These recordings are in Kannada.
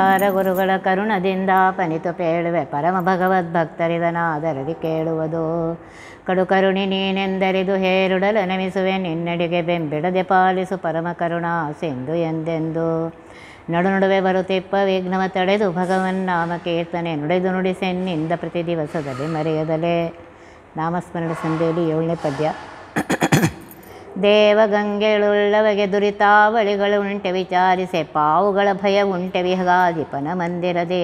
ಕಾರ ಗುರುಗಳ ಕರುಣದಿಂದ ಪನಿತು ಪೇಳುವೆ ಪರಮ ಭಗವದ್ಭಕ್ತರಿದನಾದರದಿ ಕೇಳುವುದು ಕಡು ಕರುಣಿ ನೀನೆಂದರಿದು ಹೇರುಡಲ ನಮಿಸುವೆ ನಿನ್ನಡಿಗೆ ಬೆಂಬಿಡದೆ ಪಾಲಿಸು ಪರಮ ಕರುಣಾ ಸಿಂಧು ಎಂದೆಂದು ನಡು ನಡುವೆ ಬರುತ್ತಿಪ್ಪ ವಿಘ್ನವ ತಡೆದು ಭಗವನ್ನಾಮ ಕೀರ್ತನೆ ನುಡಿದು ನುಡಿಸೆನ್ನಿಂದ ಪ್ರತಿ ದಿವಸದಲ್ಲಿ ಮರೆಯದಲೇ ನಾಮಸ್ಮರಣ ಸಂಧ್ಯೆಯಲ್ಲಿ ಏಳನೇ ಪದ್ಯ ದೇವಗಂಗೆಳುಳ್ಳವಗೆ ದುರಿತಾವಳಿಗಳು ಉಂಟೆ ವಿಚಾರಿಸೆ ಪಾವುಗಳ ಭಯ ಉಂಟೆ ವಿಹಗಾಧಿಪನ ಮಂದಿರದೇ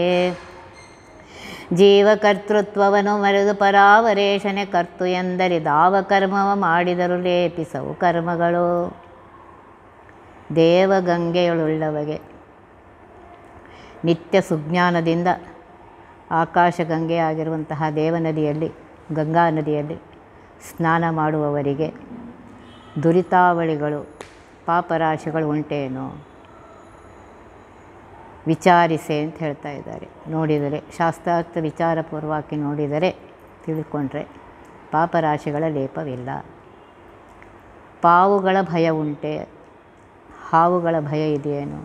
ಜೀವಕರ್ತೃತ್ವವನ್ನು ಮರೆದು ಪರಾವರೇಶನೆ ಕರ್ತು ಎಂದರಿದಾವ ಕರ್ಮವ ಮಾಡಿದರು ಲೇಪಿಸವು ಕರ್ಮಗಳು ದೇವಗಂಗೆಯಳುಳ್ಳವಗೆ ನಿತ್ಯ ಸುಜ್ಞಾನದಿಂದ ಆಕಾಶಗಂಗೆ ಆಗಿರುವಂತಹ ದೇವನದಿಯಲ್ಲಿ ಗಂಗಾ ನದಿಯಲ್ಲಿ ಸ್ನಾನ ಮಾಡುವವರಿಗೆ ದುರಿತಾವಳಿಗಳು ಪಾಪರಾಶಿಗಳು ಉಂಟೇನೋ ವಿಚಾರಿಸೆ ಅಂತ ಹೇಳ್ತಾ ಇದ್ದಾರೆ ನೋಡಿದರೆ ಶಾಸ್ತ್ರಾರ್ಥ ವಿಚಾರಪೂರ್ವಕವಾಗಿ ನೋಡಿದರೆ ತಿಳ್ಕೊಂಡ್ರೆ ಪಾಪರಾಶಿಗಳ ಲೇಪವಿಲ್ಲ ಪಾವುಗಳ ಭಯ ಉಂಟೆ ಹಾವುಗಳ ಭಯ ಇದೆಯೇನು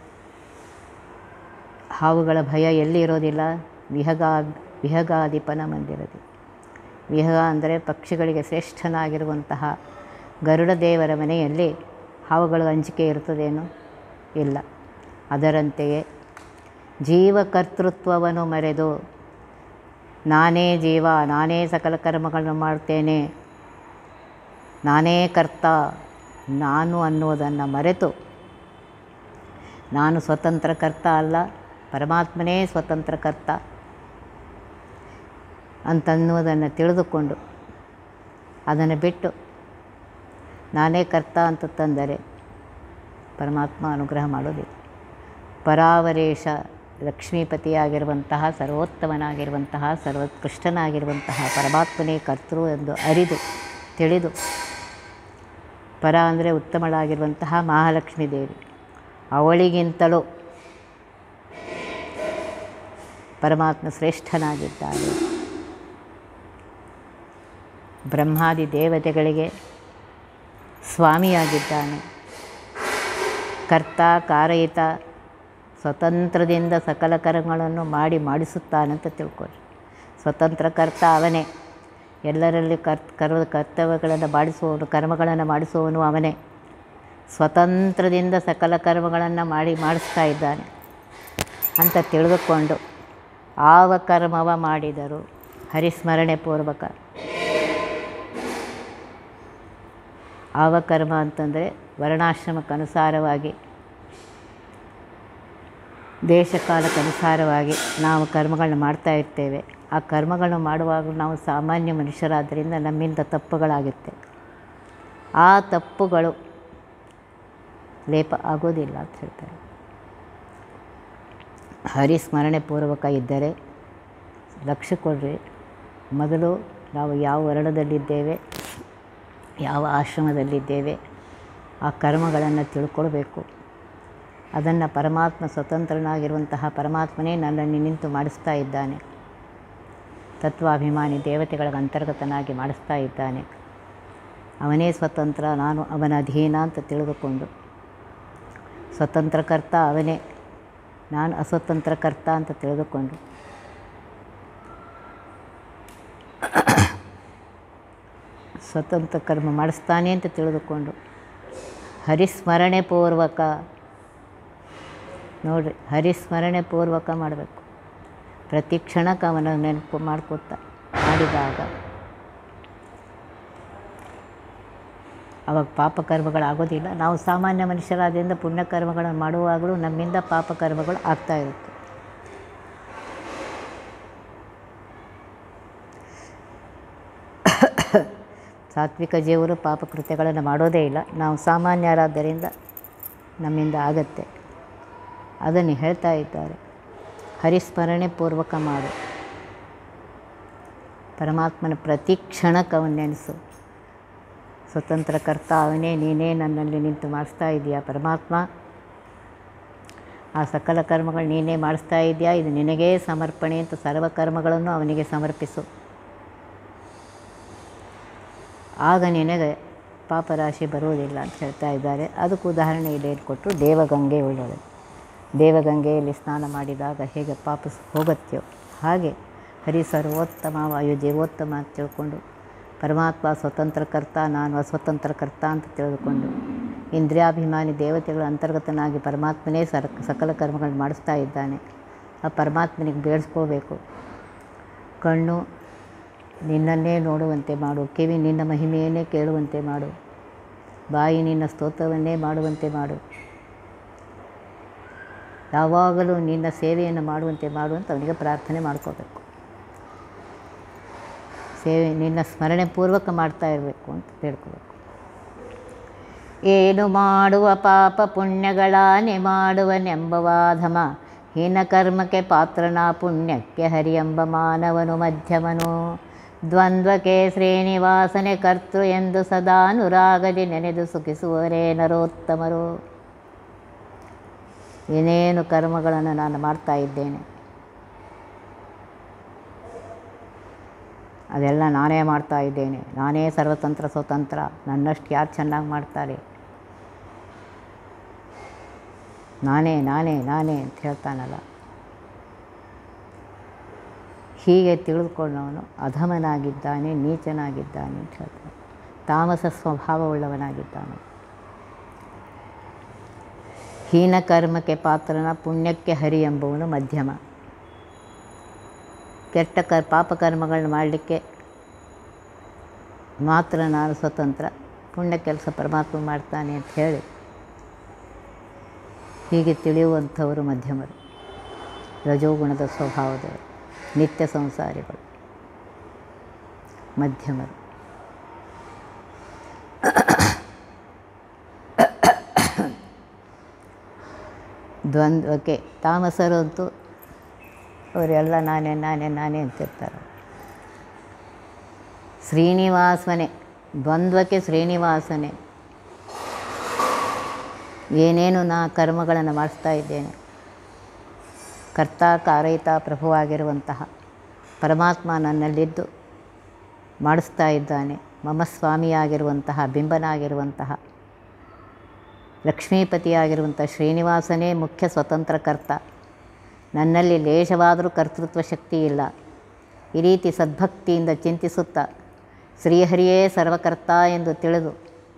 ಹಾವುಗಳ ಭಯ ಎಲ್ಲಿ ಇರೋದಿಲ್ಲ ವಿಹಗಾ ವಿಹಗಾಧಿಪನ ಮಂದಿರದಿ ವಿಹಗ ಅಂದರೆ ಪಕ್ಷಿಗಳಿಗೆ ಶ್ರೇಷ್ಠನಾಗಿರುವಂತಹ ಗರುಡ ದೇವರ ಮನೆಯಲ್ಲಿ ಹಾವುಗಳ ಅಂಜಿಕೆ ಇರ್ತದೇನು ಇಲ್ಲ ಅದರಂತೆಯೇ ಜೀವಕರ್ತೃತ್ವವನ್ನು ಮರೆದು ನಾನೇ ಜೀವ ನಾನೇ ಸಕಲ ಕರ್ಮಗಳನ್ನು ಮಾಡ್ತೇನೆ ನಾನೇ ಕರ್ತ ನಾನು ಅನ್ನೋದನ್ನು ಮರೆತು ನಾನು ಸ್ವತಂತ್ರ ಕರ್ತ ಅಲ್ಲ ಪರಮಾತ್ಮನೇ ಸ್ವತಂತ್ರ ಕರ್ತ ಅಂತನ್ನುವುದನ್ನು ತಿಳಿದುಕೊಂಡು ಅದನ್ನು ಬಿಟ್ಟು ನಾನೇ ಕರ್ತ ಅಂತ ತಂದರೆ ಪರಮಾತ್ಮ ಅನುಗ್ರಹ ಮಾಡೋದಿಲ್ಲ ಪರಾವರೇಶ ಲಕ್ಷ್ಮೀಪತಿಯಾಗಿರುವಂತಹ ಸರ್ವೋತ್ತಮನಾಗಿರುವಂತಹ ಸರ್ವೋತ್ಕೃಷ್ಟನಾಗಿರುವಂತಹ ಪರಮಾತ್ಮನೇ ಕರ್ತೃ ಎಂದು ಅರಿದು ತಿಳಿದು ಪರ ಅಂದರೆ ಉತ್ತಮಳಾಗಿರುವಂತಹ ಮಹಾಲಕ್ಷ್ಮೀ ದೇವಿ ಅವಳಿಗಿಂತಲೂ ಪರಮಾತ್ಮ ಶ್ರೇಷ್ಠನಾಗಿದ್ದಾನೆ ಬ್ರಹ್ಮಾದಿ ದೇವತೆಗಳಿಗೆ ಸ್ವಾಮಿಯಾಗಿದ್ದಾನೆ ಕರ್ತ ಕಾರಯಿತ ಸ್ವತಂತ್ರದಿಂದ ಸಕಲ ಕರ್ಮಗಳನ್ನು ಮಾಡಿ ಮಾಡಿಸುತ್ತಾನಂತ ತಿಳ್ಕೊಳ್ಳಿ ಸ್ವತಂತ್ರ ಕರ್ತ ಅವನೇ ಎಲ್ಲರಲ್ಲಿ ಕರ್ ಕರ್ವ ಕರ್ತವ್ಯಗಳನ್ನು ಮಾಡಿಸುವವನು ಕರ್ಮಗಳನ್ನು ಮಾಡಿಸುವವನು ಅವನೇ ಸ್ವತಂತ್ರದಿಂದ ಸಕಲ ಕರ್ಮಗಳನ್ನು ಮಾಡಿ ಮಾಡಿಸ್ತಾ ಇದ್ದಾನೆ ಅಂತ ತಿಳಿದುಕೊಂಡು ಆವ ಕರ್ಮವ ಮಾಡಿದರು ಹರಿಸ್ಮರಣೆ ಪೂರ್ವಕ ಆವ ಕರ್ಮ ಅಂತಂದರೆ ವರ್ಣಾಶ್ರಮಕ್ಕನುಸಾರವಾಗಿ ದೇಶಕಾಲಕ್ಕನುಸಾರವಾಗಿ ನಾವು ಕರ್ಮಗಳನ್ನ ಮಾಡ್ತಾ ಇರ್ತೇವೆ ಆ ಕರ್ಮಗಳನ್ನು ಮಾಡುವಾಗ ನಾವು ಸಾಮಾನ್ಯ ಮನುಷ್ಯರಾದ್ದರಿಂದ ನಮ್ಮಿಂದ ತಪ್ಪುಗಳಾಗುತ್ತೆ ಆ ತಪ್ಪುಗಳು ಲೇಪ ಆಗೋದಿಲ್ಲ ಅಂತ ಹೇಳ್ತಾರೆ ಹರಿಸ್ಮರಣೆ ಪೂರ್ವಕ ಇದ್ದರೆ ಲಕ್ಷ್ಯ ಕೊಡ್ರಿ ಮೊದಲು ನಾವು ಯಾವ ವರ್ಣದಲ್ಲಿದ್ದೇವೆ ಯಾವ ಆಶ್ರಮದಲ್ಲಿದ್ದೇವೆ ಆ ಕರ್ಮಗಳನ್ನು ತಿಳ್ಕೊಳ್ಬೇಕು ಅದನ್ನು ಪರಮಾತ್ಮ ಸ್ವತಂತ್ರನಾಗಿರುವಂತಹ ಪರಮಾತ್ಮನೇ ನನ್ನನ್ನು ನಿಂತು ಮಾಡಿಸ್ತಾ ಇದ್ದಾನೆ ತತ್ವಾಭಿಮಾನಿ ದೇವತೆಗಳ ಅಂತರ್ಗತನಾಗಿ ಮಾಡಿಸ್ತಾ ಇದ್ದಾನೆ ಅವನೇ ಸ್ವತಂತ್ರ ನಾನು ಅವನ ಅಧೀನ ಅಂತ ತಿಳಿದುಕೊಂಡು ಸ್ವತಂತ್ರಕರ್ತ ಅವನೇ ನಾನು ಅಸ್ವತಂತ್ರಕರ್ತ ಅಂತ ತಿಳಿದುಕೊಂಡು ಸ್ವತಂತ್ರ ಕರ್ಮ ಮಾಡಿಸ್ತಾನೆ ಅಂತ ತಿಳಿದುಕೊಂಡು ಹರಿಸ್ಮರಣೆ ಪೂರ್ವಕ ನೋಡಿರಿ ಹರಿಸ್ಮರಣೆ ಪೂರ್ವಕ ಮಾಡಬೇಕು ಪ್ರತಿ ಕ್ಷಣಕ್ಕೆ ಅವನ ನೆನಪು ಮಾಡ್ಕೊತ ಮಾಡಿದಾಗ ಅವಾಗ ಪಾಪಕರ್ಮಗಳಾಗೋದಿಲ್ಲ ನಾವು ಸಾಮಾನ್ಯ ಮನುಷ್ಯರಾದ್ರಿಂದ ಪುಣ್ಯಕರ್ಮಗಳನ್ನು ಮಾಡುವಾಗಲೂ ನಮ್ಮಿಂದ ಪಾಪಕರ್ಮಗಳು ಆಗ್ತಾ ಇರುತ್ತೆ ಸಾತ್ವಿಕ ಜೀವರು ಪಾಪಕೃತ್ಯಗಳನ್ನು ಮಾಡೋದೇ ಇಲ್ಲ ನಾವು ಸಾಮಾನ್ಯರಾದ್ದರಿಂದ ನಮ್ಮಿಂದ ಆಗತ್ತೆ ಅದನ್ನು ಹೇಳ್ತಾ ಇದ್ದಾರೆ ಹರಿಸ್ಮರಣೆ ಪೂರ್ವಕ ಮಾಡು ಪರಮಾತ್ಮನ ಪ್ರತಿ ಕ್ಷಣಕ್ಕೆ ಅವನು ನೆನೆಸು ಸ್ವತಂತ್ರ ಕರ್ತ ಅವನೇ ನೀನೇ ನನ್ನಲ್ಲಿ ನಿಂತು ಮಾಡಿಸ್ತಾ ಇದೆಯಾ ಪರಮಾತ್ಮ ಆ ಸಕಲ ಕರ್ಮಗಳು ನೀನೇ ಮಾಡಿಸ್ತಾ ಇದೆಯಾ ಇದು ನಿನಗೇ ಸಮರ್ಪಣೆ ಅಂತ ಸರ್ವ ಕರ್ಮಗಳನ್ನು ಅವನಿಗೆ ಸಮರ್ಪಿಸು ಆಗ ನಿನಗೆ ಪಾಪರಾಶಿ ಬರುವುದಿಲ್ಲ ಅಂತ ಹೇಳ್ತಾ ಇದ್ದಾರೆ ಅದಕ್ಕೆ ಉದಾಹರಣೆ ಇಲ್ಲೇನು ಕೊಟ್ಟರು ದೇವಗಂಗೆ ಉಳ್ಳೋಳು ದೇವಗಂಗೆಯಲ್ಲಿ ಸ್ನಾನ ಮಾಡಿದಾಗ ಹೇಗೆ ಪಾಪ ಹೋಗುತ್ತೆಯೋ ಹಾಗೆ ಹರಿ ಸರ್ವೋತ್ತಮ ವಾಯು ಜೀವೋತ್ತಮ ಅಂತ ತಿಳ್ಕೊಂಡು ಪರಮಾತ್ಮ ಸ್ವತಂತ್ರ ಕರ್ತ ನಾನು ಅಸ್ವತಂತ್ರ ಕರ್ತ ಅಂತ ತಿಳಿದುಕೊಂಡು ಇಂದ್ರಿಯಾಭಿಮಾನಿ ದೇವತೆಗಳ ಅಂತರ್ಗತನಾಗಿ ಪರಮಾತ್ಮನೇ ಸರ್ ಸಕಲ ಕರ್ಮಗಳನ್ನು ಮಾಡಿಸ್ತಾ ಇದ್ದಾನೆ ಆ ಪರಮಾತ್ಮನಿಗೆ ಬೇಡಿಸ್ಕೋಬೇಕು ಕಣ್ಣು ನಿನ್ನನ್ನೇ ನೋಡುವಂತೆ ಮಾಡು ಕಿವಿ ನಿನ್ನ ಮಹಿಮೆಯನ್ನೇ ಕೇಳುವಂತೆ ಮಾಡು ಬಾಯಿ ನಿನ್ನ ಸ್ತೋತ್ರವನ್ನೇ ಮಾಡುವಂತೆ ಮಾಡು ಯಾವಾಗಲೂ ನಿನ್ನ ಸೇವೆಯನ್ನು ಮಾಡುವಂತೆ ಮಾಡು ಅಂತ ಅವನಿಗೆ ಪ್ರಾರ್ಥನೆ ಮಾಡ್ಕೋಬೇಕು ಸೇವೆ ನಿನ್ನ ಸ್ಮರಣೆ ಪೂರ್ವಕ ಮಾಡ್ತಾ ಇರಬೇಕು ಅಂತ ಬೇಡ್ಕೋಬೇಕು ಏನು ಮಾಡುವ ಪಾಪ ಪುಣ್ಯಗಳಾನೆ ಮಾಡುವನೆಂಬವಾಧಮ ಹೀನ ಕರ್ಮಕ್ಕೆ ಪಾತ್ರನ ಪುಣ್ಯಕ್ಕೆ ಹರಿಯೆಂಬ ಮಾನವನು ಮಧ್ಯಮನು ದ್ವಂದ್ವಕ್ಕೆ ಶ್ರೀನಿವಾಸನೆ ಕರ್ತೃ ಎಂದು ಸದಾನುರಾಗದಿ ನೆನೆದು ಸುಖಿಸುವರೇ ನರೋತ್ತಮರು ಏನೇನು ಕರ್ಮಗಳನ್ನು ನಾನು ಮಾಡ್ತಾ ಇದ್ದೇನೆ ಅದೆಲ್ಲ ನಾನೇ ಮಾಡ್ತಾ ಇದ್ದೇನೆ ನಾನೇ ಸರ್ವತಂತ್ರ ಸ್ವತಂತ್ರ ನನ್ನಷ್ಟು ಯಾರು ಚೆನ್ನಾಗಿ ಮಾಡ್ತಾರೆ ನಾನೇ ನಾನೇ ನಾನೇ ಅಂತ ಹೇಳ್ತಾನಲ್ಲ ಹೀಗೆ ತಿಳಿದುಕೊಂಡವನು ಅಧಮನಾಗಿದ್ದಾನೆ ನೀಚನಾಗಿದ್ದಾನೆ ಅಂತ ಹೇಳ್ತಾನೆ ತಾಮಸ ಸ್ವಭಾವವುಳ್ಳವನಾಗಿದ್ದಾನೆ ಹೀನ ಕರ್ಮಕ್ಕೆ ಪಾತ್ರನ ಪುಣ್ಯಕ್ಕೆ ಹರಿ ಎಂಬುವನು ಮಧ್ಯಮ ಕೆಟ್ಟ ಕರ್ ಪಾಪಕರ್ಮಗಳನ್ನ ಮಾಡಲಿಕ್ಕೆ ಮಾತ್ರ ನಾನು ಸ್ವತಂತ್ರ ಪುಣ್ಯ ಕೆಲಸ ಪರಮಾತ್ಮ ಮಾಡ್ತಾನೆ ಅಂತ ಹೇಳಿ ಹೀಗೆ ತಿಳಿಯುವಂಥವರು ಮಧ್ಯಮರು ರಜೋಗುಣದ ಸ್ವಭಾವದವರು ನಿತ್ಯ ಸಂಸಾರಿಗಳು ಮಧ್ಯಮರು ದ್ವಂದ್ವಕ್ಕೆ ತಾಮಸರು ಅಂತೂ ಅವರೆಲ್ಲ ನಾನೇ ನಾನೇ ನಾನೇ ಅಂತಿರ್ತಾರೆ ಶ್ರೀನಿವಾಸನೇ ದ್ವಂದ್ವಕ್ಕೆ ಶ್ರೀನಿವಾಸನೇ ಏನೇನು ನಾ ಕರ್ಮಗಳನ್ನು ಮಾಡಿಸ್ತಾ ಇದ್ದೇನೆ ಕರ್ತ ಕಾರಯಿತ ಪ್ರಭುವಾಗಿರುವಂತಹ ಪರಮಾತ್ಮ ನನ್ನಲ್ಲಿದ್ದು ಮಾಡಿಸ್ತಾ ಇದ್ದಾನೆ ಮಮ ಸ್ವಾಮಿಯಾಗಿರುವಂತಹ ಬಿಂಬನಾಗಿರುವಂತಹ ಲಕ್ಷ್ಮೀಪತಿಯಾಗಿರುವಂಥ ಶ್ರೀನಿವಾಸನೇ ಮುಖ್ಯ ಸ್ವತಂತ್ರ ಕರ್ತ ನನ್ನಲ್ಲಿ ಲೇಷವಾದರೂ ಕರ್ತೃತ್ವ ಶಕ್ತಿ ಇಲ್ಲ ಈ ರೀತಿ ಸದ್ಭಕ್ತಿಯಿಂದ ಚಿಂತಿಸುತ್ತಾ ಶ್ರೀಹರಿಯೇ ಸರ್ವಕರ್ತ ಎಂದು ತಿಳಿದು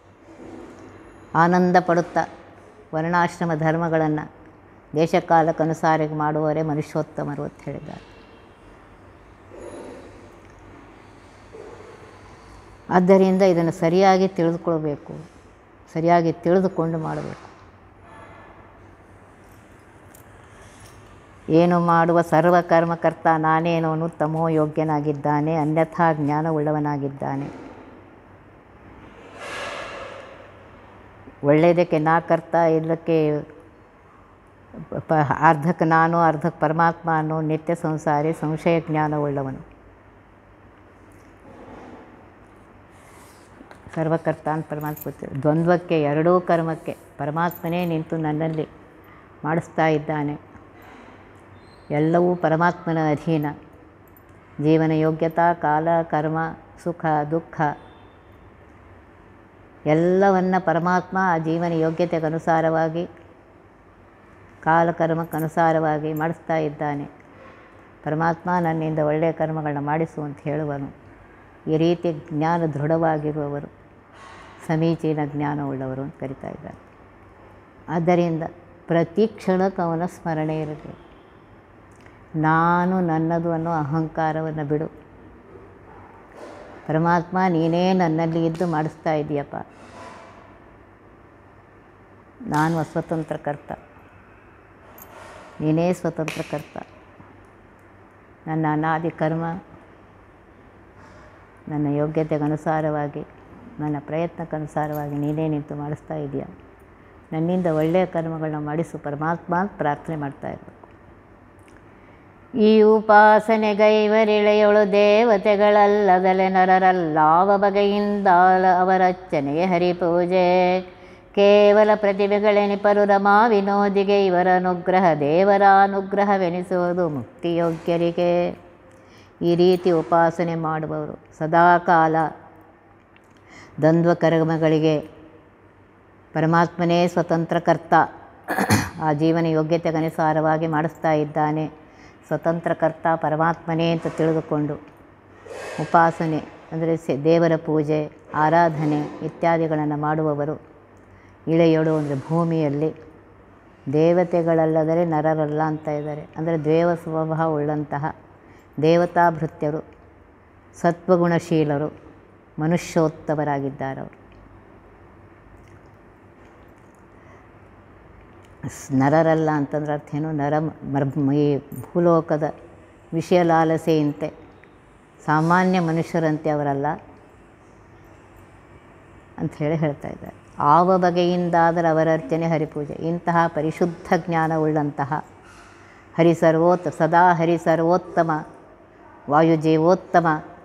ಆನಂದ ಪಡುತ್ತಾ ವರ್ಣಾಶ್ರಮ ಧರ್ಮಗಳನ್ನು ದೇಶಕಾಲಕ್ಕನುಸಾರಿಗೆ ಮಾಡುವವರೇ ಮನುಷ್ಯೋತ್ತಮರು ಅಂತ ಹೇಳಿದ್ದಾರೆ ಆದ್ದರಿಂದ ಇದನ್ನು ಸರಿಯಾಗಿ ತಿಳಿದುಕೊಳ್ಬೇಕು ಸರಿಯಾಗಿ ತಿಳಿದುಕೊಂಡು ಮಾಡಬೇಕು ಏನು ಮಾಡುವ ಸರ್ವಕರ್ಮಕರ್ತ ನಾನೇನೋನು ತಮೋ ಯೋಗ್ಯನಾಗಿದ್ದಾನೆ ಅನ್ಯಥಾ ಜ್ಞಾನವುಳ್ಳವನಾಗಿದ್ದಾನೆ ಒಳ್ಳೆಯದಕ್ಕೆ ನಾ ಕರ್ತ ಇಲ್ಲಕ್ಕೆ ಪ ಅರ್ಧಕ್ಕೆ ನಾನು ಅರ್ಧಕ್ಕೆ ಪರಮಾತ್ಮ ಅನ್ನೋ ನಿತ್ಯ ಸಂಸಾರಿ ಸಂಶಯ ಜ್ಞಾನವುಳ್ಳವನು ಸರ್ವಕರ್ತ ಅಂತ ಪರಮಾತ್ಮ ಗೊತ್ತಿದೆ ದ್ವಂದ್ವಕ್ಕೆ ಎರಡೂ ಕರ್ಮಕ್ಕೆ ಪರಮಾತ್ಮನೇ ನಿಂತು ನನ್ನಲ್ಲಿ ಮಾಡಿಸ್ತಾ ಇದ್ದಾನೆ ಎಲ್ಲವೂ ಪರಮಾತ್ಮನ ಅಧೀನ ಜೀವನ ಯೋಗ್ಯತಾ ಕಾಲ ಕರ್ಮ ಸುಖ ದುಃಖ ಎಲ್ಲವನ್ನ ಪರಮಾತ್ಮ ಆ ಜೀವನ ಯೋಗ್ಯತೆಗನುಸಾರವಾಗಿ ಕಾಲಕರ್ಮಕ್ಕನುಸಾರವಾಗಿ ಮಾಡಿಸ್ತಾ ಇದ್ದಾನೆ ಪರಮಾತ್ಮ ನನ್ನಿಂದ ಒಳ್ಳೆಯ ಕರ್ಮಗಳನ್ನ ಮಾಡಿಸು ಅಂತ ಹೇಳುವನು ಈ ರೀತಿ ಜ್ಞಾನ ದೃಢವಾಗಿರುವವರು ಸಮೀಚೀನ ಜ್ಞಾನವುಳ್ಳವರು ಅಂತ ಕರಿತಾ ಇದ್ದಾರೆ ಆದ್ದರಿಂದ ಪ್ರತಿ ಕ್ಷಣಕ್ಕೆ ಅವನ ಸ್ಮರಣೆ ಇರಬೇಕು ನಾನು ನನ್ನದು ಅನ್ನೋ ಅಹಂಕಾರವನ್ನು ಬಿಡು ಪರಮಾತ್ಮ ನೀನೇ ನನ್ನಲ್ಲಿ ಇದ್ದು ಮಾಡಿಸ್ತಾ ಇದೆಯಪ್ಪ ನಾನು ಅಸ್ವತಂತ್ರ ಕರ್ತ ನೀನೇ ಸ್ವತಂತ್ರ ಕರ್ತ ನನ್ನ ಅನಾದಿ ಕರ್ಮ ನನ್ನ ಯೋಗ್ಯತೆಗನುಸಾರವಾಗಿ ನನ್ನ ಪ್ರಯತ್ನಕ್ಕನುಸಾರವಾಗಿ ನೀನೇ ನಿಂತು ಮಾಡಿಸ್ತಾ ಇದೆಯಾ ನನ್ನಿಂದ ಒಳ್ಳೆಯ ಕರ್ಮಗಳನ್ನ ಮಾಡಿಸು ಪರಮಾತ್ಮ ಅಂತ ಪ್ರಾರ್ಥನೆ ಮಾಡ್ತಾ ಇರಬೇಕು ಈ ಉಪಾಸನೆಗೈವರಿಳೆಯೊಳು ದೇವತೆಗಳಲ್ಲದಲೆ ನರರಲ್ಲಾವ ಬಗೆಯಿಂದ ಅವರಚ್ಚನೆಗೆ ಹರಿಪೂಜೆ ಕೇವಲ ಪ್ರತಿಭೆಗಳೆನಿಪರು ರಮಾ ವಿನೋದಿಗೆ ಇವರ ಅನುಗ್ರಹ ದೇವರ ಅನುಗ್ರಹವೆನಿಸುವುದು ಮುಕ್ತಿಯೋಗ್ಯರಿಗೆ ಈ ರೀತಿ ಉಪಾಸನೆ ಮಾಡುವವರು ಸದಾಕಾಲ ದ್ವಂದ್ವ ಕರ್ಮಗಳಿಗೆ ಪರಮಾತ್ಮನೇ ಸ್ವತಂತ್ರ ಕರ್ತ ಆ ಜೀವನ ಯೋಗ್ಯತೆಗನುಸಾರವಾಗಿ ಮಾಡಿಸ್ತಾ ಇದ್ದಾನೆ ಸ್ವತಂತ್ರ ಕರ್ತ ಪರಮಾತ್ಮನೇ ಅಂತ ತಿಳಿದುಕೊಂಡು ಉಪಾಸನೆ ಅಂದರೆ ಸ ದೇವರ ಪೂಜೆ ಆರಾಧನೆ ಇತ್ಯಾದಿಗಳನ್ನು ಮಾಡುವವರು ಇಳೆಯೊಡು ಅಂದರೆ ಭೂಮಿಯಲ್ಲಿ ದೇವತೆಗಳಲ್ಲದರೆ ನರರಲ್ಲ ಅಂತ ಇದ್ದಾರೆ ಅಂದರೆ ದೇವ ಸ್ವಭಾವ ಉಳ್ಳಂತಹ ದೇವತಾ ಭೃತ್ಯರು ಸತ್ವಗುಣಶೀಲರು ಮನುಷ್ಯೋತ್ತಮರಾಗಿದ್ದಾರೆ ಅವರು ಸ್- ನರರಲ್ಲ ಅಂತಂದ್ರೆ ಅರ್ಥ ಏನು ನರ ಮರ್ ಈ ಭೂಲೋಕದ ವಿಷಯ ಲಾಲಸೆಯಂತೆ ಸಾಮಾನ್ಯ ಮನುಷ್ಯರಂತೆ ಅವರಲ್ಲ ಅಂತ ಹೇಳಿ ಹೇಳ್ತಾ ಇದ್ದಾರೆ ಆವ ಬಗೆಯಿಂದಾದರೆ ಅವರ ಅರ್ಚನೆ ಹರಿಪೂಜೆ ಇಂತಹ ಪರಿಶುದ್ಧ ಜ್ಞಾನವುಳ್ಳಂತಹ ಹರಿ ಸರ್ವೋತ್ತ ಸದಾ ಹರಿ ಸರ್ವೋತ್ತಮ ವಾಯುಜೀವೋತ್ತಮ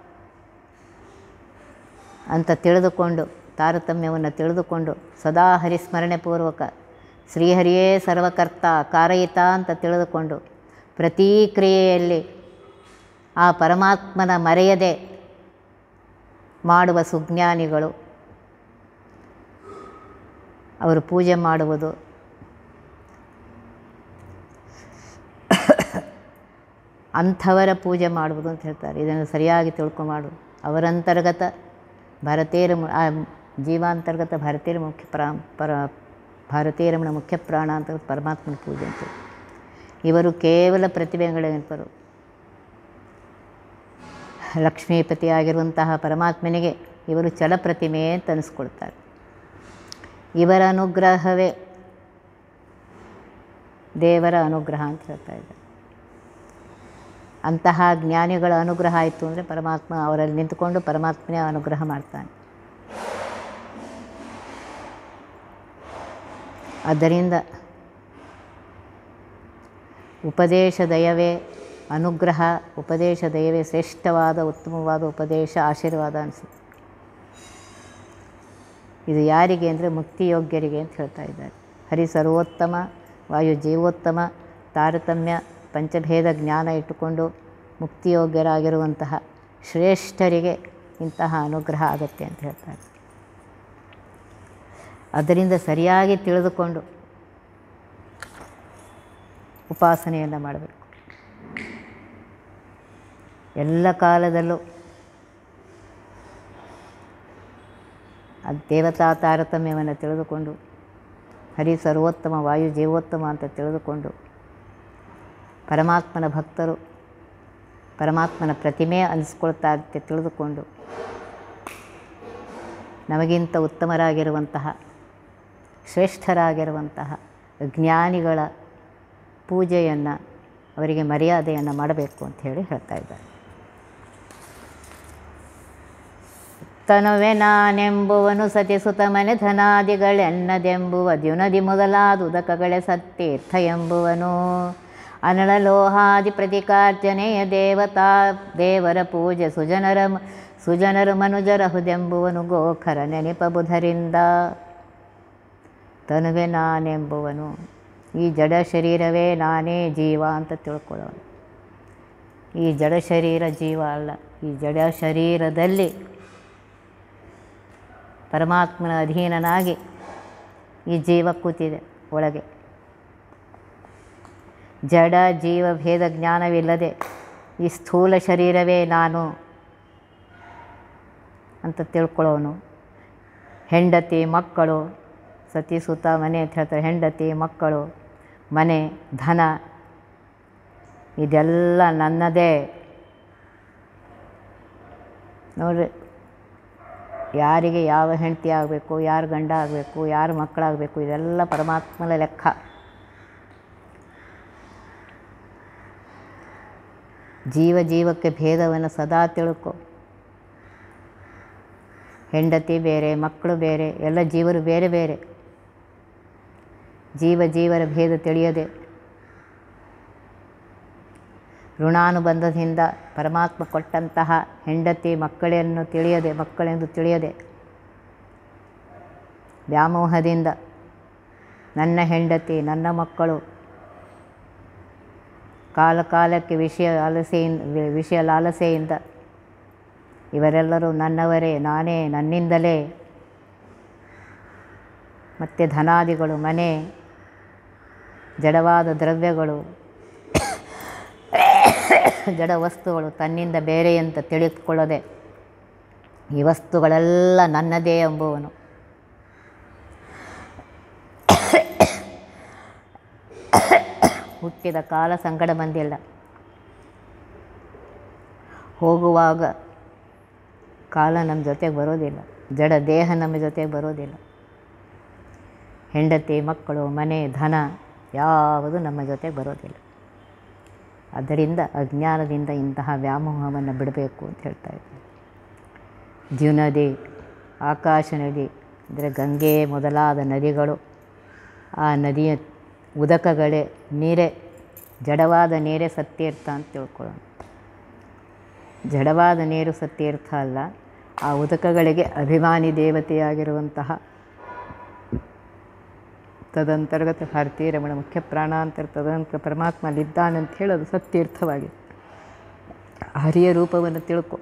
ಅಂತ ತಿಳಿದುಕೊಂಡು ತಾರತಮ್ಯವನ್ನು ತಿಳಿದುಕೊಂಡು ಸದಾ ಹರಿಸ್ಮರಣೆ ಪೂರ್ವಕ ಶ್ರೀಹರಿಯೇ ಸರ್ವಕರ್ತ ಕಾರಯಿತ ಅಂತ ತಿಳಿದುಕೊಂಡು ಪ್ರತೀ ಕ್ರಿಯೆಯಲ್ಲಿ ಆ ಪರಮಾತ್ಮನ ಮರೆಯದೆ ಮಾಡುವ ಸುಜ್ಞಾನಿಗಳು ಅವರು ಪೂಜೆ ಮಾಡುವುದು ಅಂಥವರ ಪೂಜೆ ಮಾಡುವುದು ಅಂತ ಹೇಳ್ತಾರೆ ಇದನ್ನು ಸರಿಯಾಗಿ ತಿಳ್ಕೊಮಾಡು ಅವರಂತರ್ಗತ ಭಾರತೀಯರ ಮು- ಆ ಜೀವಾಂತರ್ಗತ ಭಾರತೀಯರ ಮುಖ್ಯ ಪ್ರಾ ಪರ ಭಾರತೀಯರಮಣ ಮುಖ್ಯ ಪ್ರಾಣ ಅಂತ ಪರಮಾತ್ಮನ ಪೂಜೆ ಅಂತ ಇವರು ಕೇವಲ ಪ್ರತಿಭೆಗಳಿರ್ಪರು ಲಕ್ಷ್ಮೀಪತಿಯಾಗಿರುವಂತಹ ಪರಮಾತ್ಮನಿಗೆ ಇವರು ಚಲಪ್ರತಿಮೆ ಅಂತ ಅನಿಸ್ಕೊಳ್ತಾರೆ ಇವರ ಅನುಗ್ರಹವೇ ದೇವರ ಅನುಗ್ರಹ ಅಂತ ಹೇಳ್ತಾ ಇದ್ದಾರೆ ಅಂತಹ ಜ್ಞಾನಿಗಳ ಅನುಗ್ರಹ ಆಯಿತು ಅಂದರೆ ಪರಮಾತ್ಮ ಅವರಲ್ಲಿ ನಿಂತುಕೊಂಡು ಪರಮಾತ್ಮನೇ ಅನುಗ್ರಹ ಮಾಡ್ತಾನೆ ಆದ್ದರಿಂದ ಉಪದೇಶ ದಯವೇ ಅನುಗ್ರಹ ಉಪದೇಶ ದಯವೇ ಶ್ರೇಷ್ಠವಾದ ಉತ್ತಮವಾದ ಉಪದೇಶ ಆಶೀರ್ವಾದ ಅನಿಸುತ್ತೆ ಇದು ಯಾರಿಗೆ ಅಂದರೆ ಮುಕ್ತಿಯೋಗ್ಯರಿಗೆ ಅಂತ ಹೇಳ್ತಾ ಇದ್ದಾರೆ ಹರಿ ಸರ್ವೋತ್ತಮ ವಾಯು ಜೀವೋತ್ತಮ ತಾರತಮ್ಯ ಪಂಚಭೇದ ಜ್ಞಾನ ಇಟ್ಟುಕೊಂಡು ಮುಕ್ತಿಯೋಗ್ಯರಾಗಿರುವಂತಹ ಶ್ರೇಷ್ಠರಿಗೆ ಇಂತಹ ಅನುಗ್ರಹ ಆಗತ್ತೆ ಅಂತ ಹೇಳ್ತಾರೆ ಅದರಿಂದ ಸರಿಯಾಗಿ ತಿಳಿದುಕೊಂಡು ಉಪಾಸನೆಯನ್ನು ಮಾಡಬೇಕು ಎಲ್ಲ ಕಾಲದಲ್ಲೂ ಆ ದೇವತಾ ತಾರತಮ್ಯವನ್ನು ತಿಳಿದುಕೊಂಡು ಹರಿ ಸರ್ವೋತ್ತಮ ವಾಯು ಜೀವೋತ್ತಮ ಅಂತ ತಿಳಿದುಕೊಂಡು ಪರಮಾತ್ಮನ ಭಕ್ತರು ಪರಮಾತ್ಮನ ಪ್ರತಿಮೆ ಅನಿಸ್ಕೊಳ್ತಾ ಅಂತ ತಿಳಿದುಕೊಂಡು ನಮಗಿಂತ ಉತ್ತಮರಾಗಿರುವಂತಹ ಶ್ರೇಷ್ಠರಾಗಿರುವಂತಹ ಜ್ಞಾನಿಗಳ ಪೂಜೆಯನ್ನು ಅವರಿಗೆ ಮರ್ಯಾದೆಯನ್ನು ಮಾಡಬೇಕು ಅಂತ ಹೇಳಿ ಹೇಳ್ತಾ ಇದ್ದಾರೆ ತನುವೆ ನಾನೆಂಬುವನು ಸತಿಸುತ ಮನೆ ಧನಾದಿಗಳೆನ್ನದೆಂಬುವ ದ್ಯುನದಿ ಮೊದಲಾದುದಕಗಳೇ ಸತ್ತೀರ್ಥ ಎಂಬುವನು ಅನಳ ಲೋಹಾದಿ ಪ್ರತಿಕಾರ್ಜನೆಯ ದೇವತಾ ದೇವರ ಪೂಜೆ ಸುಜನರ ಸುಜನರು ಮನುಜರಹುದೆಂಬುವನು ಗೋಖರ ನೆನಪ ಬುಧರಿಂದ ತನುವೆ ನಾನೆಂಬುವನು ಈ ಜಡ ಶರೀರವೇ ನಾನೇ ಜೀವ ಅಂತ ತಿಳ್ಕೊಳ್ಳೋನು ಈ ಜಡ ಶರೀರ ಜೀವ ಅಲ್ಲ ಈ ಜಡ ಶರೀರದಲ್ಲಿ ಪರಮಾತ್ಮನ ಅಧೀನನಾಗಿ ಈ ಜೀವ ಕೂತಿದೆ ಒಳಗೆ ಜಡ ಜೀವ ಭೇದ ಜ್ಞಾನವಿಲ್ಲದೆ ಈ ಸ್ಥೂಲ ಶರೀರವೇ ನಾನು ಅಂತ ತಿಳ್ಕೊಳ್ಳೋನು ಹೆಂಡತಿ ಮಕ್ಕಳು ಸತಿ ಸುತ ಮನೆ ಅಂತ ಹೇಳ್ತಾರೆ ಹೆಂಡತಿ ಮಕ್ಕಳು ಮನೆ ಧನ ಇದೆಲ್ಲ ನನ್ನದೇ ನೋಡ್ರಿ ಯಾರಿಗೆ ಯಾವ ಹೆಂಡತಿ ಆಗಬೇಕು ಯಾರು ಗಂಡ ಆಗಬೇಕು ಯಾರು ಮಕ್ಕಳಾಗಬೇಕು ಇದೆಲ್ಲ ಪರಮಾತ್ಮನ ಲೆಕ್ಕ ಜೀವ ಜೀವಕ್ಕೆ ಭೇದವನ್ನು ಸದಾ ತಿಳ್ಕೊ ಹೆಂಡತಿ ಬೇರೆ ಮಕ್ಕಳು ಬೇರೆ ಎಲ್ಲ ಜೀವರು ಬೇರೆ ಬೇರೆ ಜೀವ ಜೀವರ ಭೇದ ತಿಳಿಯದೆ ಋಣಾನುಬಂಧದಿಂದ ಪರಮಾತ್ಮ ಕೊಟ್ಟಂತಹ ಹೆಂಡತಿ ಮಕ್ಕಳನ್ನು ತಿಳಿಯದೆ ಮಕ್ಕಳೆಂದು ತಿಳಿಯದೆ ವ್ಯಾಮೋಹದಿಂದ ನನ್ನ ಹೆಂಡತಿ ನನ್ನ ಮಕ್ಕಳು ಕಾಲ ಕಾಲಕ್ಕೆ ವಿಷಯ ಲಾಲಸೆಯಿಂದ ವಿಷಯ ಲಾಲಸೆಯಿಂದ ಇವರೆಲ್ಲರೂ ನನ್ನವರೇ ನಾನೇ ನನ್ನಿಂದಲೇ ಮತ್ತು ಧನಾದಿಗಳು ಮನೆ ಜಡವಾದ ದ್ರವ್ಯಗಳು ಜಡ ವಸ್ತುಗಳು ತನ್ನಿಂದ ಬೇರೆ ಅಂತ ತಿಳಿದುಕೊಳ್ಳದೆ ಈ ವಸ್ತುಗಳೆಲ್ಲ ನನ್ನದೇ ಎಂಬುವನು ಹುಟ್ಟಿದ ಕಾಲ ಸಂಕಟ ಬಂದಿಲ್ಲ ಹೋಗುವಾಗ ಕಾಲ ನಮ್ಮ ಜೊತೆಗೆ ಬರೋದಿಲ್ಲ ಜಡ ದೇಹ ನಮ್ಮ ಜೊತೆಗೆ ಬರೋದಿಲ್ಲ ಹೆಂಡತಿ ಮಕ್ಕಳು ಮನೆ ಧನ ಯಾವುದು ನಮ್ಮ ಜೊತೆಗೆ ಬರೋದಿಲ್ಲ ಅದರಿಂದ ಅಜ್ಞಾನದಿಂದ ಇಂತಹ ವ್ಯಾಮೋಹವನ್ನು ಬಿಡಬೇಕು ಅಂತ ಹೇಳ್ತಾ ಇದ್ದಾರೆ ಜೀವನದಿ ಆಕಾಶ ನದಿ ಅಂದರೆ ಗಂಗೆ ಮೊದಲಾದ ನದಿಗಳು ಆ ನದಿಯ ಉದಕಗಳೇ ನೀರೇ ಜಡವಾದ ನೀರೇ ಸತ್ತೀರ್ಥ ಅಂತ ತಿಳ್ಕೊಳ್ಳೋಣ ಜಡವಾದ ನೀರು ಸತ್ತೀರ್ಥ ಅಲ್ಲ ಆ ಉದಕಗಳಿಗೆ ಅಭಿಮಾನಿ ದೇವತೆಯಾಗಿರುವಂತಹ ತದಂತರ್ಗತ ಭಾರತೀಯ ರಮಣ ಮುಖ್ಯ ಪ್ರಾಣಾಂತರ ತದಂತರ ಪರಮಾತ್ಮ ಅಲ್ಲಿದ್ದಾನಂತ ಹೇಳೋದು ಸತ್ತೀರ್ಥವಾಗಿದೆ ಹರಿಯ ರೂಪವನ್ನು ತಿಳ್ಕೊ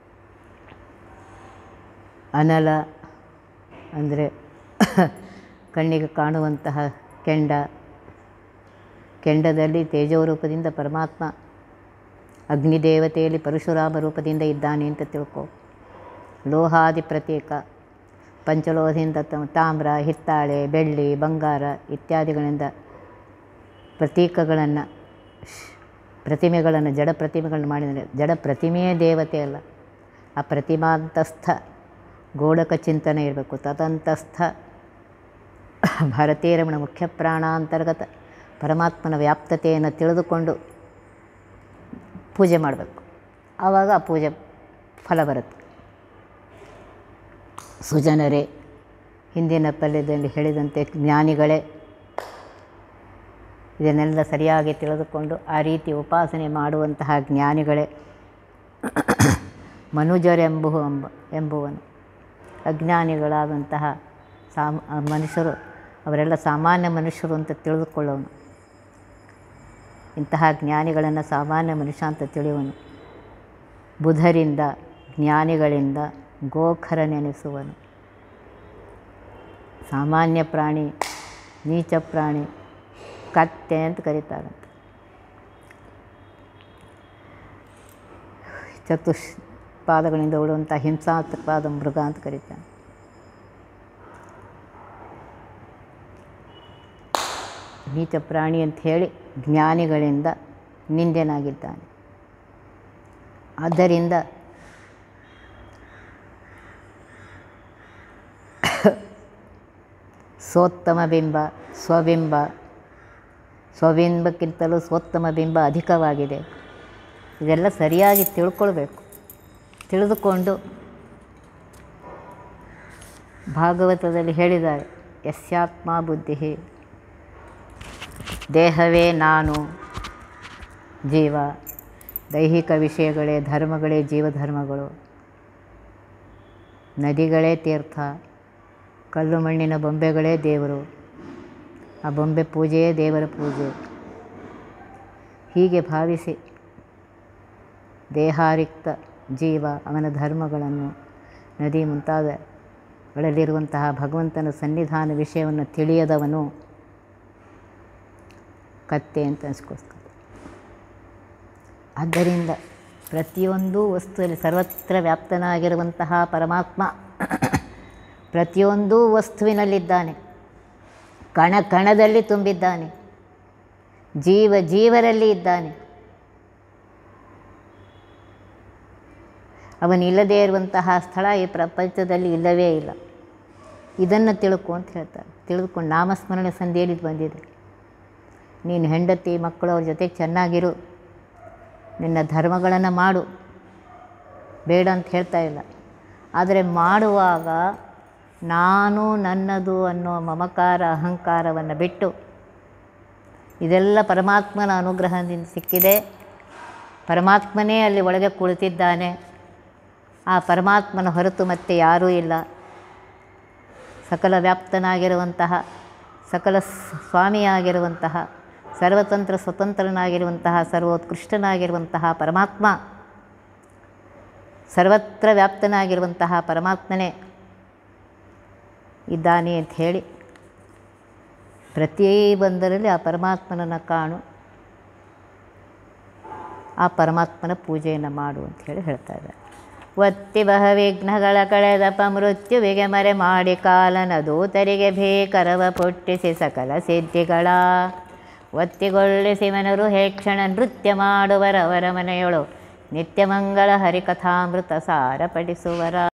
ಅನಲ ಅಂದರೆ ಕಣ್ಣಿಗೆ ಕಾಣುವಂತಹ ಕೆಂಡ ಕೆಂಡದಲ್ಲಿ ತೇಜೋ ರೂಪದಿಂದ ಪರಮಾತ್ಮ ಅಗ್ನಿದೇವತೆಯಲ್ಲಿ ಪರಶುರಾಮ ರೂಪದಿಂದ ಇದ್ದಾನೆ ಅಂತ ತಿಳ್ಕೊ ಲೋಹಾದಿ ಪ್ರತೀಕ ಪಂಚಲೋಹದಿಂದ ತ- ತಾಮ್ರ ಹಿತ್ತಾಳೆ ಬೆಳ್ಳಿ ಬಂಗಾರ ಇತ್ಯಾದಿಗಳಿಂದ ಪ್ರತೀಕಗಳನ್ನು ಪ್ರತಿಮೆಗಳನ್ನು ಜಡ ಪ್ರತಿಮೆಗಳನ್ನು ಮಾಡಿದರೆ ಜಡ ಪ್ರತಿಮೆಯೇ ದೇವತೆ ಅಲ್ಲ ಆ ಪ್ರತಿಮಾಂತಸ್ಥ ಗೋಡಕ ಚಿಂತನೆ ಇರಬೇಕು ತದಂತಸ್ಥ ಭಾರತೀಯ ರಮಣ ಮುಖ್ಯ ಪ್ರಾಣಾಂತರ್ಗತ ಪರಮಾತ್ಮನ ವ್ಯಾಪ್ತತೆಯನ್ನು ತಿಳಿದುಕೊಂಡು ಪೂಜೆ ಮಾಡಬೇಕು ಆವಾಗ ಆ ಪೂಜೆ ಫಲ ಬರುತ್ತೆ ಸುಜನರೇ ಹಿಂದಿನ ಪಲ್ಯದಲ್ಲಿ ಹೇಳಿದಂತೆ ಜ್ಞಾನಿಗಳೇ ಇದನ್ನೆಲ್ಲ ಸರಿಯಾಗಿ ತಿಳಿದುಕೊಂಡು ಆ ರೀತಿ ಉಪಾಸನೆ ಮಾಡುವಂತಹ ಜ್ಞಾನಿಗಳೇ ಮನುಜರೆಂಬು ಎಂಬ ಎಂಬುವನು ಅಜ್ಞಾನಿಗಳಾದಂತಹ ಸಾಮ ಮನುಷ್ಯರು ಅವರೆಲ್ಲ ಸಾಮಾನ್ಯ ಮನುಷ್ಯರು ಅಂತ ತಿಳಿದುಕೊಳ್ಳೋನು ಇಂತಹ ಜ್ಞಾನಿಗಳನ್ನು ಸಾಮಾನ್ಯ ಮನುಷ್ಯ ಅಂತ ತಿಳಿಯುವನು ಬುಧರಿಂದ ಜ್ಞಾನಿಗಳಿಂದ ಗೋಖರ ನೆನೆಸುವನು ಸಾಮಾನ್ಯ ಪ್ರಾಣಿ ನೀಚ ಪ್ರಾಣಿ ಕತ್ತೆ ಅಂತ ಕರೀತಾರಂತೆ ಚತುಷ್ ಪಾದಗಳಿಂದ ಉಳುವಂಥ ಹಿಂಸಾತ್ಮಕವಾದ ಮೃಗ ಅಂತ ಕರೀತಾನೆ ನೀಚ ಪ್ರಾಣಿ ಅಂತ ಹೇಳಿ ಜ್ಞಾನಿಗಳಿಂದ ನಿಂದೆನಾಗಿದ್ದಾನೆ ಆದ್ದರಿಂದ ಸ್ವೋತ್ತಮ ಬಿಂಬ ಸ್ವಬಿಂಬ ಸ್ವಬಿಂಬಕ್ಕಿಂತಲೂ ಸ್ವೋತ್ತಮ ಬಿಂಬ ಅಧಿಕವಾಗಿದೆ ಇದೆಲ್ಲ ಸರಿಯಾಗಿ ತಿಳ್ಕೊಳ್ಬೇಕು ತಿಳಿದುಕೊಂಡು ಭಾಗವತದಲ್ಲಿ ಹೇಳಿದ್ದಾರೆ ಯಸ್ಯಾತ್ಮ ಬುದ್ಧಿ ದೇಹವೇ ನಾನು ಜೀವ ದೈಹಿಕ ವಿಷಯಗಳೇ ಧರ್ಮಗಳೇ ಜೀವಧರ್ಮಗಳು ನದಿಗಳೇ ತೀರ್ಥ ಕಲ್ಲು ಮಣ್ಣಿನ ಬೊಂಬೆಗಳೇ ದೇವರು ಆ ಬೊಂಬೆ ಪೂಜೆಯೇ ದೇವರ ಪೂಜೆ ಹೀಗೆ ಭಾವಿಸಿ ದೇಹಾರಿಕ್ತ ಜೀವ ಅವನ ಧರ್ಮಗಳನ್ನು ನದಿ ಮುಂತಾದಗಳಲ್ಲಿರುವಂತಹ ಭಗವಂತನ ಸನ್ನಿಧಾನ ವಿಷಯವನ್ನು ತಿಳಿಯದವನು ಕತ್ತೆ ಅಂತ ಅನ್ಸ್ಕೊಳ್ತಾರೆ ಆದ್ದರಿಂದ ಪ್ರತಿಯೊಂದು ವಸ್ತುವಲ್ಲಿ ಸರ್ವತ್ರ ವ್ಯಾಪ್ತನಾಗಿರುವಂತಹ ಪರಮಾತ್ಮ ಪ್ರತಿಯೊಂದು ವಸ್ತುವಿನಲ್ಲಿದ್ದಾನೆ ಕಣ ಕಣದಲ್ಲಿ ತುಂಬಿದ್ದಾನೆ ಜೀವ ಜೀವರಲ್ಲಿ ಇದ್ದಾನೆ ಅವನಿಲ್ಲದೇ ಇರುವಂತಹ ಸ್ಥಳ ಈ ಪ್ರಪಂಚದಲ್ಲಿ ಇಲ್ಲವೇ ಇಲ್ಲ ಇದನ್ನು ತಿಳ್ಕೊ ಅಂತ ಹೇಳ್ತಾರೆ ತಿಳಿದುಕೊಂಡು ನಾಮಸ್ಮರಣೆ ಸಂಧಿಯಲ್ಲಿ ಇದು ಬಂದಿದೆ ನೀನು ಹೆಂಡತಿ ಮಕ್ಕಳು ಅವ್ರ ಜೊತೆಗೆ ಚೆನ್ನಾಗಿರು ನಿನ್ನ ಧರ್ಮಗಳನ್ನು ಮಾಡು ಬೇಡ ಅಂತ ಹೇಳ್ತಾ ಇಲ್ಲ ಆದರೆ ಮಾಡುವಾಗ ನಾನು ನನ್ನದು ಅನ್ನೋ ಮಮಕಾರ ಅಹಂಕಾರವನ್ನು ಬಿಟ್ಟು ಇದೆಲ್ಲ ಪರಮಾತ್ಮನ ಅನುಗ್ರಹದಿಂದ ಸಿಕ್ಕಿದೆ ಪರಮಾತ್ಮನೇ ಅಲ್ಲಿ ಒಳಗೆ ಕುಳಿತಿದ್ದಾನೆ ಆ ಪರಮಾತ್ಮನ ಹೊರತು ಮತ್ತೆ ಯಾರೂ ಇಲ್ಲ ಸಕಲ ವ್ಯಾಪ್ತನಾಗಿರುವಂತಹ ಸಕಲ ಸ್- ಸ್ವಾಮಿಯಾಗಿರುವಂತಹ ಸರ್ವತಂತ್ರ ಸ್ವತಂತ್ರನಾಗಿರುವಂತಹ ಸರ್ವೋತ್ಕೃಷ್ಟನಾಗಿರುವಂತಹ ಪರಮಾತ್ಮ ಸರ್ವತ್ರ ವ್ಯಾಪ್ತನಾಗಿರುವಂತಹ ಪರಮಾತ್ಮನೇ ಇದ್ದಾನೆ ಅಂತ ಹೇಳಿ ಪ್ರತಿ ಬಂದರಲ್ಲಿ ಆ ಪರಮಾತ್ಮನನ್ನು ಕಾಣು ಆ ಪರಮಾತ್ಮನ ಪೂಜೆಯನ್ನು ಮಾಡು ಅಂತ ಹೇಳಿ ಹೇಳ್ತಾ ಇದ್ದಾರೆ ಒತ್ತಿ ಬಹ ವಿಘ್ನಗಳ ಕಳೆದಪ ಮೃತ್ಯುವಿಗೆ ಮರೆ ಮಾಡಿ ಕಾಲನ ದೂತರಿಗೆ ಭೀಕರವ ಪುಟ್ಟಿಸಿ ಸಕಲ ಸಿದ್ಧಿಗಳ ಒತ್ತಿಗೊಳ್ಳಿಸಿವನರು ಹೇಕ್ಷಣ ನೃತ್ಯ ಮಾಡುವರವರ ಮನೆಯೊಳು ನಿತ್ಯಮಂಗಳ ಹರಿಕಥಾಮೃತ ಸಾರ ಪಡಿಸುವರ